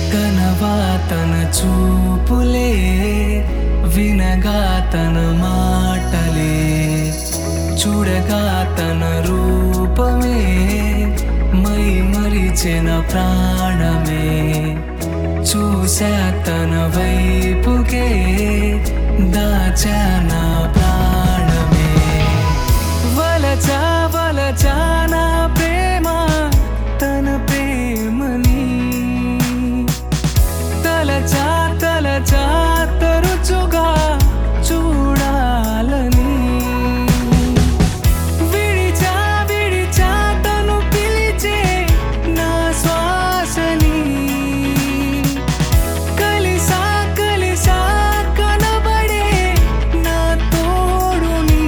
కనవా తన చూపులే వినగా తన మాటలే చూడగా తన రూపమే మై మరిచిన ప్రాణమే చూసా తన వైపుకే దాచా నా ప్రాణమే వలచా వలచా నా ప్రేమ తన ప్రేమని తలచా తలచా తరచుగా చూడాలని విడిచా విడిచా తను పిలిచే నా శ్వాసని కలిసా కలిసా కనబడే నా తోడుని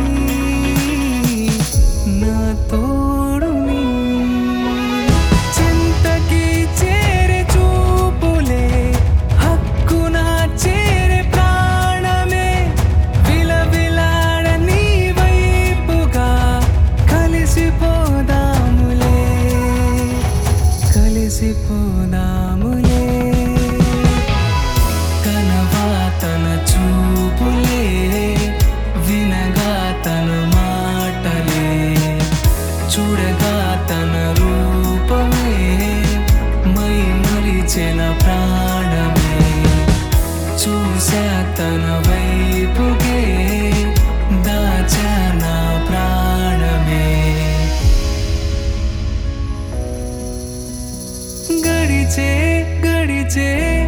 నా తోడుని చింతకి చేరే చూపులే హక్కున చేరే ప్రాణమే విలవిలాడ నీ వైపుగా కలిసిపోదాములే కలిసిపోదాములే కనవా తన చూపులే వినగా తన మాటలే చూడగా తన రూపమే మై మరిచిన ప్రాణమే చూసా తన వైపుకే దాచా నా ప్రాణమే గడిచే గడిచే